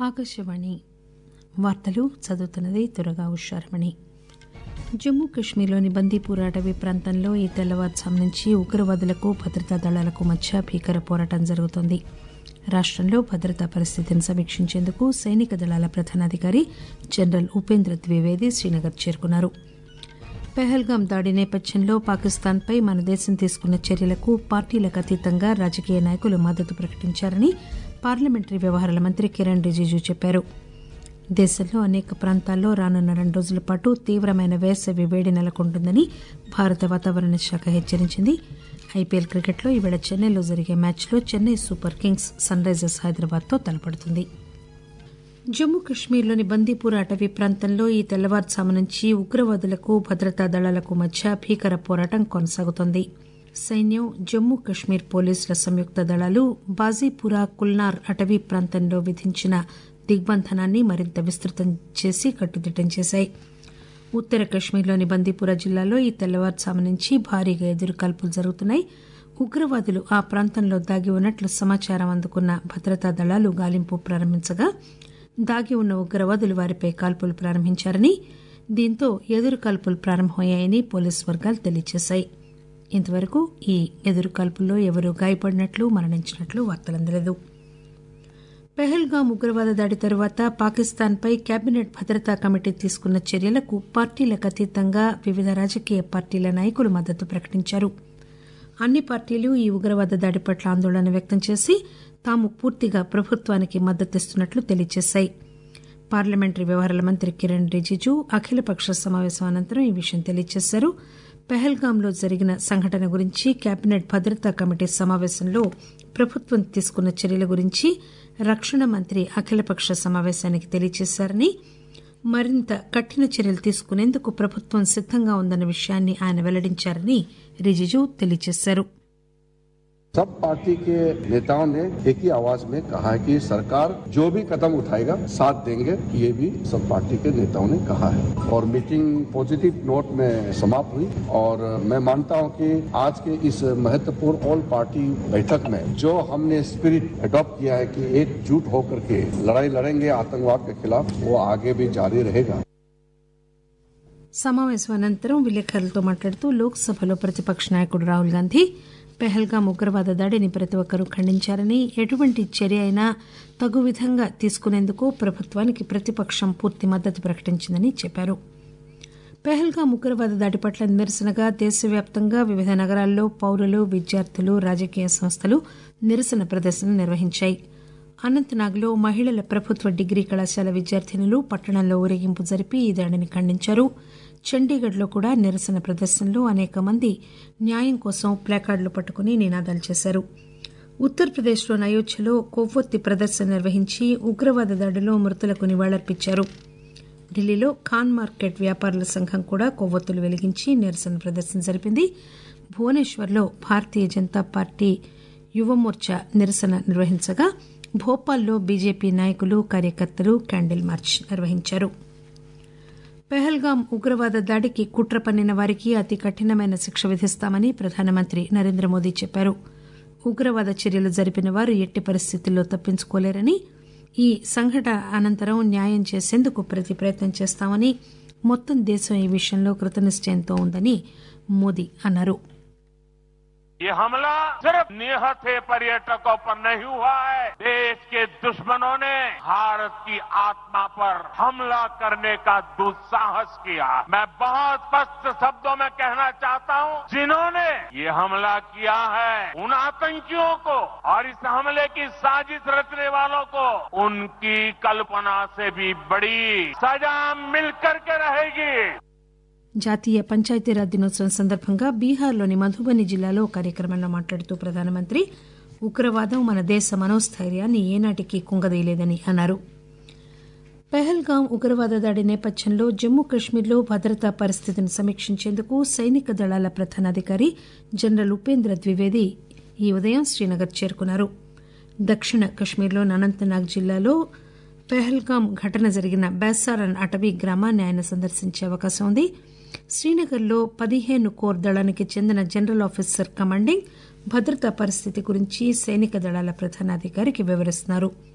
ఆకాశవాణి వార్తలు చదువుతున్నది తురగా ఉషారమణి జమ్మూ కశ్మీర్లోని బందీపూర్ అటవీ ప్రాంతంలో ఈ తెల్లవారుజాము నుంచి ఉగ్రవాదులకు భద్రతా దళాలకు మధ్య భీకర పోరాటం జరుగుతోంది రాష్టంలో భద్రతా పరిస్థితిని సమీక్షించేందుకు సైనిక దళాల ప్రధానాధికారి జనరల్ ఉపేంద్ర ద్వివేది శ్రీనగర్ చేరుకున్నారు పెహల్గాం దాడి నేపథ్యంలో పాకిస్తాన్పై మన దేశం తీసుకున్న చర్యలకు పార్టీలకు అతీతంగా రాజకీయ నాయకులు మద్దతు ప్రకటించారని పార్లమెంటరీ వ్యవహారాల మంత్రి కిరణ్ రిజిజు చెప్పారు దేశంలో అనేక ప్రాంతాల్లో రానున్న రెండు రోజుల పాటు తీవ్రమైన వేసవి వేడి నెలకొంటుందని భారత వాతావరణ శాఖ హెచ్చరించింది ఐపీఎల్ క్రికెట్లో ఈవేళ చెన్నైలో జరిగే మ్యాచ్లో Chennai Super Kings Sunrisers హైదరాబాద్తో తలపడుతుంది జమ్మూ కశ్మీర్లోని బందీపూర్ అటవీ ప్రాంతంలో ఈ తెల్లవారుజాము నుంచి ఉగ్రవాదులకు భద్రతా దళాలకు మధ్య భీకర పోరాటం కొనసాగుతోంది సైన్యం జమ్మూ కశ్మీర్ పోలీసుల సంయుక్త దళాలు బాజీపురా కుల్నార్ అటవీ ప్రాంతంలో విధించిన దిగ్బంధనాన్ని మరింత విస్తృతం చేసి కట్టుదిట్టం చేశాయి ఉత్తర కశ్మీర్లోని బందీపురా జిల్లాలో ఈ తెల్లవారుజాము నుంచి భారీగా ఎదురుకాల్పులు జరుగుతున్నాయి ఉగ్రవాదులు ఆ ప్రాంతంలో దాగి ఉన్నట్లు సమాచారం అందుకున్న భద్రతా దళాలు గాలింపు ప్రారంభించగా దాగి ఉన్న ఉగ్రవాదులు వారిపై కాల్పులు ప్రారంభించారని దీంతో ఎదురు కాల్పులు ప్రారంభమయ్యాయని పోలీసు వర్గాలు తెలియజేశాయి ఇంతవరకు ఈ ఎదురు కాల్పుల్లో ఎవరూ గాయపడినట్లు మరణించినట్లు వార్తలందలేదు పెహల్గాం ఉగ్రవాద దాడి తరువాత పాకిస్తాన్పై కేబినెట్ భద్రతా కమిటీ తీసుకున్న చర్యలకు పార్టీలకు అతీతంగా వివిధ రాజకీయ పార్టీల నాయకులు మద్దతు ప్రకటించారు అన్ని పార్టీలు ఈ ఉగ్రవాద దాడి పట్ల ఆందోళన వ్యక్తం చేసి తాము పూర్తిగా ప్రభుత్వానికి మద్దతిస్తున్నట్లు తెలియజేశాయి పార్లమెంటరీ వ్యవహారాల మంత్రి కిరణ్ రిజిజు అఖిలపక్ష సమావేశం అనంతరం ఈ విషయం తెలియజేశారు పెహల్గాంలో జరిగిన సంఘటన గురించి కేబినెట్ భద్రతా కమిటీ సమావేశంలో ప్రభుత్వం తీసుకున్న చర్యల గురించి రక్షణ మంత్రి అఖిలపక్ష సమావేశానికి తెలియజేశారని మరింత కఠిన చర్యలు తీసుకునేందుకు ప్రభుత్వం సిద్దంగా ఉందన్న విషయాన్ని ఆయన వెల్లడించారని రిజిజు తెలియజేశారు सब पार्टी के नेताओं ने एक ही आवाज में कहा है कि सरकार जो भी कदम उठाएगा साथ देंगे ये भी सब पार्टी के नेताओं ने कहा है और मीटिंग पॉजिटिव नोट में समाप्त हुई और मैं मानता हूं कि आज के इस महत्वपूर्ण ऑल पार्टी बैठक में जो हमने स्पिरिट अडॉप्ट किया है कि एकजुट होकर के लड़ाई लड़ेंगे आतंकवाद के खिलाफ वो आगे भी जारी रहेगा సమావేశం అనంతరం విలేకరులతో మాట్లాడుతూ లోక్సభలో ప్రతిపక్ష నాయకుడు రాహుల్ గాంధీ పెహల్గాం ఉగ్రవాద దాడిని ప్రతి ఒక్కరూ ఖండించారని ఎటువంటి చర్య అయినా తగు విధంగా తీసుకునేందుకు ప్రభుత్వానికి ప్రతిపక్షం పూర్తి మద్దతు ప్రకటించిందని చెప్పారు పెహల్గాం ఉగ్రవాద దాడి పట్ల నిరసనగా దేశవ్యాప్తంగా వివిధ నగరాల్లో పౌరులు విద్యార్థులు రాజకీయ సంస్థలు నిరసన ప్రదర్శనలు నిర్వహించాయి అనంతనాగ్లో మహిళల ప్రభుత్వ డిగ్రీ కళాశాల విద్యార్థినులు పట్టణంలో ఊరేగింపు జరిపి ఈ దాడిని ఖండించారు చండీగఢ్లో కూడా నిరసన ప్రదర్శనలో అనేక మంది న్యాయం కోసం ప్లాకార్డులు పట్టుకుని నినాదాలు చేశారు ఉత్తరప్రదేశ్లోని అయోధ్యలో కొవ్వొత్తి ప్రదర్శన నిర్వహించి ఉగ్రవాద దాడిలో మృతులకు నివాళులర్పించారు ఢిల్లీలో ఖాన్ మార్కెట్ వ్యాపారుల సంఘం కూడా కొవ్వొత్తులు వెలిగించి నిరసన ప్రదర్శన జరిపింది భువనేశ్వర్లో భారతీయ జనతా పార్టీ యువమోర్చా నిరసన నిర్వహించగా భోపాల్లో బీజేపీ నాయకులు కార్యకర్తలు క్యాండిల్ మార్చ్ నిర్వహించారు పెహల్గాం ఉగ్రవాద దాడికి కుట్ర పన్నిన వారికి అతి కఠినమైన శిక్ష విధిస్తామని ప్రధానమంత్రి నరేంద్ర మోదీ చెప్పారు ఉగ్రవాద చర్యలు జరిపిన వారు ఎట్టి పరిస్థితుల్లో తప్పించుకోలేరని ఈ సంఘటన అనంతరం న్యాయం చేసేందుకు ప్రతి ప్రయత్నం చేస్తామని మొత్తం దేశం ఈ విషయంలో కృతనిశ్చయంతో ఉందని మోదీ అన్నారు ये हमला सिर्फ निहत्थे पर्यटकों पर नहीं हुआ है देश के दुश्मनों ने भारत की आत्मा पर हमला करने का दुस्साहस किया मैं बहुत स्पष्ट शब्दों में कहना चाहता हूं जिन्होंने ये हमला किया है उन आतंकियों को और इस हमले की साजिश रचने वालों को उनकी कल्पना से भी बड़ी सजा मिलकर के रहेगी జాతీయ పంచాయతీరాజ్ దినోత్సవం సందర్భంగా బీహార్లోని మధుబని జిల్లాలో కార్యక్రమంలో మాట్లాడుతూ ప్రధానమంత్రి ఉగ్రవాదం మన దేశ మనోస్థైర్యాన్ని ఏనాటికి కుంగదీయలేదని అన్నారు పెహల్గాం ఉగ్రవాద దాడి నేపథ్యంలో జమ్మూ కశ్మీర్లో భద్రతా పరిస్థితిని సమీక్షించేందుకు సైనిక దళాల ప్రధానాధికారి జనరల్ ఉపేంద్ర ద్వివేది ఈ ఉదయం శ్రీనగర్ చేరుకున్నారు దక్షిణ కశ్మీర్లోని అనంతనాగ్ జిల్లాలో పెహల్గాం ఘటన జరిగిన బేసారన్ అటవీ గ్రామాన్ని ఆయన సందర్శించే అవకాశం ఉంది శ్రీనగర్లో పదిహేను కోర్ దళానికి చెందిన జనరల్ ఆఫీసర్ కమాండింగ్ భద్రతా పరిస్థితి గురించి సైనిక దళాల ప్రధానాధికారికి వివరిస్తున్నారు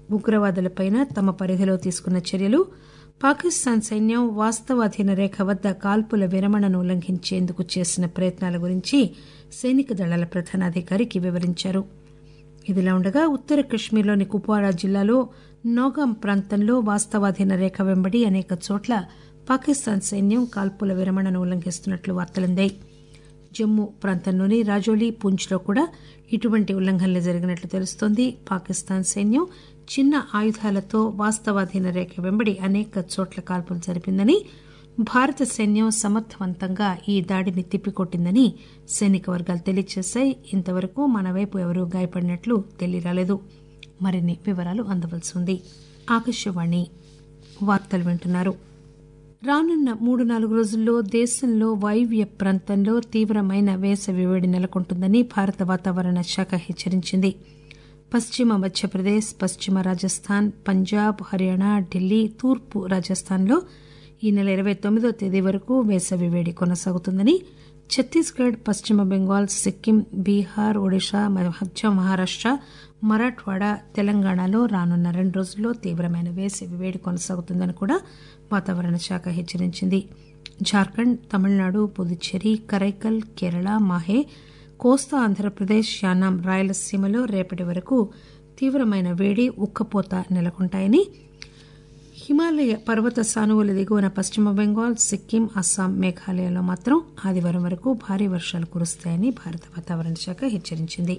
ఉగ్రవాదులపైన తమ పరిధిలో తీసుకున్న చర్యలు పాకిస్తాన్ సైన్యం వాస్తవాధీన రేఖ వద్ద కాల్పుల విరమణను ఉల్లంఘించేందుకు చేసిన ప్రయత్నాల గురించి సైనిక దళాల ప్రధానాధికారికి వివరించారు ఇదిలా ఉండగా ఉత్తర కశ్మీర్లోని కుప్వారా జిల్లాలో నౌగాం ప్రాంతంలో వాస్తవాధీన రేఖ వెంబడి అనేక చోట్ల పాకిస్తాన్ సైన్యం కాల్పుల విరమణను ఉల్లంఘిస్తున్నట్లు వార్తలందాయి జమ్మూ ప్రాంతంలోని రాజోలీ పూంచ్లో కూడా ఇటువంటి ఉల్లంఘనలు జరిగినట్లు తెలుస్తోంది పాకిస్తాన్ సైన్యం చిన్న ఆయుధాలతో వాస్తవాధీన రేఖ వెంబడి అనేక చోట్ల కాల్పులు జరిపిందని భారత సైన్యం సమర్థవంతంగా ఈ దాడిని తిప్పికొట్టిందని సైనిక వర్గాలు తెలియజేశాయి ఇంతవరకు మన వైపు ఎవరూ గాయపడినట్లు తెలియరాలేదు మరిన్ని వివరాలు అందవలసి ఉంది ఆకాశవాణి వార్తలు వింటున్నారు రానున్న మూడు నాలుగు రోజుల్లో దేశంలో వాయువ్య ప్రాంతంలో తీవ్రమైన వేసవి వేడి నెలకొంటుందని భారత వాతావరణ శాఖ హెచ్చరించింది పశ్చిమ మధ్యప్రదేశ్ పశ్చిమ రాజస్థాన్ పంజాబ్ హర్యానా ఢిల్లీ తూర్పు రాజస్థాన్లో ఈ నెల ఇరవై తొమ్మిదో తేదీ వరకు వేసవి వేడి కొనసాగుతుందని ఛత్తీస్గఢ్ పశ్చిమ బెంగాల్ సిక్కిం బీహార్ ఒడిషా మధ్య మహారాష్ట మరాఠ్వాడా తెలంగాణలో రానున్న రెండు రోజుల్లో తీవ్రమైన వేసవి వేడి కొనసాగుతుందని కూడా వాతావరణ శాఖ హెచ్చరించింది జార్ఖండ్ తమిళనాడు పుదుచ్చేరి కరైకల్ కేరళ మాహే కోస్తా ఆంధ్రప్రదేశ్ యానాం రాయలసీమలో రేపటి వరకు తీవ్రమైన వేడి ఉక్కపోత నెలకొంటాయని హిమాలయ పర్వత సానువుల దిగువన పశ్చిమ బెంగాల్ సిక్కిం అస్సాం మేఘాలయలో మాత్రం ఆదివారం వరకు భారీ వర్షాలు కురుస్తాయని భారత వాతావరణ శాఖ హెచ్చరించింది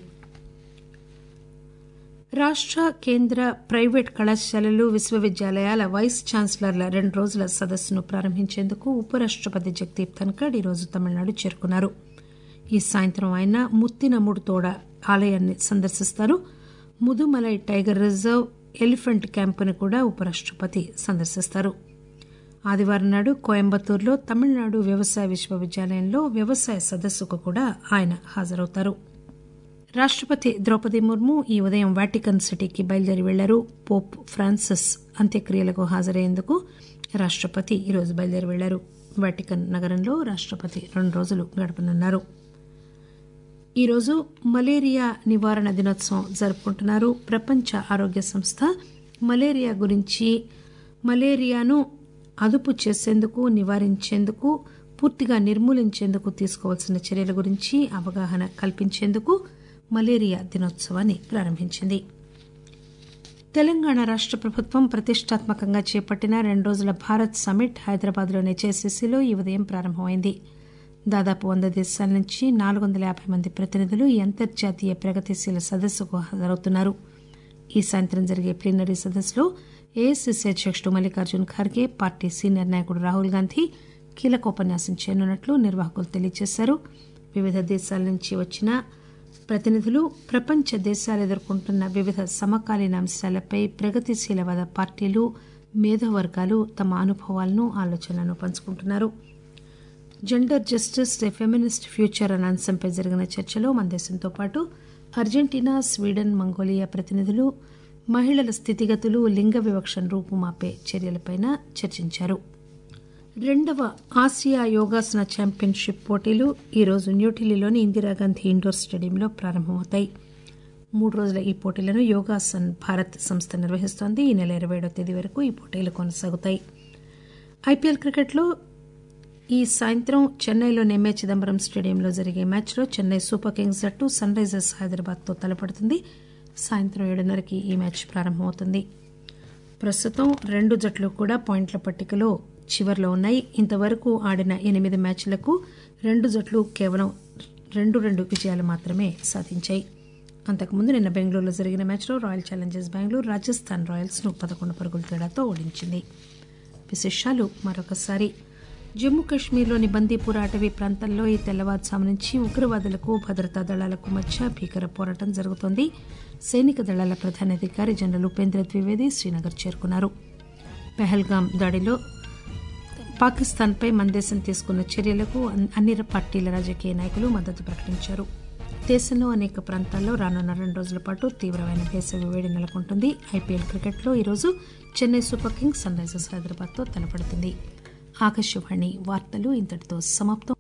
రాష్ట కేంద్ర ప్రైవేట్ కళాశాలలు విశ్వవిద్యాలయాల వైస్ ఛాన్సలర్ల రెండు రోజుల సదస్సును ప్రారంభించేందుకు ఉపరాష్టపతి జగదీప్ ధన్కడ్ ఈరోజు తమిళనాడు చేరుకున్నారు ఈ సాయంత్రం ఆయన ముత్తినముడుతోడ ఆలయాన్ని సందర్శిస్తారు ముదుమలై టైగర్ రిజర్వ్ ఎలిఫెంట్ క్యాంపును కూడా ఉపరాష్టపతి సందర్శిస్తారు ఆదివారం నాడు కోయంబత్తూరులో తమిళనాడు వ్యవసాయ విశ్వవిద్యాలయంలో వ్యవసాయ సదస్సుకు కూడా ఆయన హాజరవుతారు రాష్టపతి ద్రౌపది ముర్ము ఈ ఉదయం వాటికన్ సిటీకి బయలుదేరి వెళ్లారు పోప్ ఫ్రాన్సిస్ అంత్యక్రియలకు హాజరయ్యేందుకు రాష్టపతి ఈరోజు బయలుదేరి వెళ్లారు వాటికన్ నగరంలో రాష్టపతి రెండు రోజులు గడపనున్నారు ఈరోజు మలేరియా నివారణ దినోత్సవం జరుపుకుంటున్నారు ప్రపంచ ఆరోగ్య సంస్థ మలేరియా గురించి మలేరియాను అదుపు చేసేందుకు నివారించేందుకు పూర్తిగా నిర్మూలించేందుకు తీసుకోవాల్సిన చర్యల గురించి అవగాహన కల్పించేందుకు మలేరియా దినోత్సవాన్ని ప్రారంభించింది తెలంగాణ రాష్ట ప్రభుత్వం ప్రతిష్టాత్మకంగా చేపట్టిన రెండు రోజుల భారత్ సమ్మిట్ హైదరాబాద్లోని జేసీసీలో ఈ ఉదయం ప్రారంభమైంది దాదాపు వంద దేశాల నుంచి నాలుగు వందల యాభై మంది ప్రతినిధులు ఈ అంతర్జాతీయ ప్రగతిశీల సదస్సుకు హాజరవుతున్నారు ఈ సాయంత్రం జరిగే ప్లీనరీ సదస్సులో ఏఐసిసి అధ్యకుడు మల్లికార్జున్ ఖర్గే పార్టీ సీనియర్ నాయకుడు రాహుల్ గాంధీ కీలకోపన్యాసం చేయనున్నట్లు నిర్వాహకులు తెలియజేశారు వివిధ దేశాల నుంచి వచ్చిన ప్రతినిధులు ప్రపంచ దేశాలు ఎదుర్కొంటున్న వివిధ సమకాలీన అంశాలపై ప్రగతిశీలవాద పార్టీలు మేధోవర్గాలు తమ అనుభవాలను ఆలోచనలను పంచుకుంటున్నారు gender justice a feminist future అనే అంశంపై జరిగిన చర్చలో మన దేశంతో పాటు అర్జెంటీనా స్వీడన్ మంగోలియా ప్రతినిధులు మహిళల స్థితిగతులు లింగ వివక్షను రూపుమాపే చర్యలపై చర్చించారు రెండవ ఆసియా యోగాసన ఛాంపియన్షిప్ పోటీలు ఈరోజు న్యూఢిల్లీలోని ఇందిరాగాంధీ ఇండోర్ స్టేడియంలో ప్రారంభమవుతాయి మూడు రోజుల ఈ పోటీలను యోగాసన్ భారత్ సంస్థ నిర్వహిస్తోంది ఈ నెల ఇరవై ఏడవ తేదీ వరకు ఈ పోటీలు కొనసాగుతాయి ఐపీఎల్ క్రికెట్లో ఈ సాయంత్రం చెన్నైలోని ఎంఏ చిదంబరం స్టేడియంలో జరిగే మ్యాచ్లో చెన్నై సూపర్ కింగ్స్ జట్టు సన్ రైజర్స్ హైదరాబాద్తో తలపడుతుంది సాయంత్రం ఏడున్నరకి ఈ మ్యాచ్ ప్రారంభమవుతుంది ప్రస్తుతం రెండు జట్లు కూడా పాయింట్ల పట్టికలో చివర్లో ఉన్నాయి ఇంతవరకు ఆడిన ఎనిమిది మ్యాచ్లకు రెండు జట్లు కేవలం రెండు రెండు విజయాలు మాత్రమే సాధించాయి అంతకుముందు నిన్న బెంగళూరులో జరిగిన మ్యాచ్లో Royal Challengers Bengaluru Rajasthan Royals ను పదకొండు పరుగుల తేడాతో ఓడించింది విశేషాలు మరొకసారి జమ్మూ కాశ్మీర్లోని బందీపూర్ అటవీ ప్రాంతంలో ఈ తెల్లవారుజాము నుంచి ఉగ్రవాదులకు భద్రతా దళాలకు మధ్య భీకర పోరాటం జరుగుతోంది సైనిక దళాల ప్రధానాధికారి జనరల్ ఉపేంద్ర ద్వివేది శ్రీనగర్ చేరుకున్నారు పెహల్గాం దాడిలో పాకిస్తాన్పై మన దేశం తీసుకున్న చర్యలకు అన్ని పార్టీల రాజకీయ నాయకులు మద్దతు ప్రకటించారు దేశంలో అనేక ప్రాంతాల్లో రానున్న రెండు రోజుల పాటు తీవ్రమైన వేసవి వేడి నెలకొంటుంది ఐపీఎల్ క్రికెట్లో ఈరోజు Chennai Super Kings Sunrisers హైదరాబాద్తో తలపడుతుంది ఆకాశవాణి వార్తలు ఇంతటితో సమాప్తం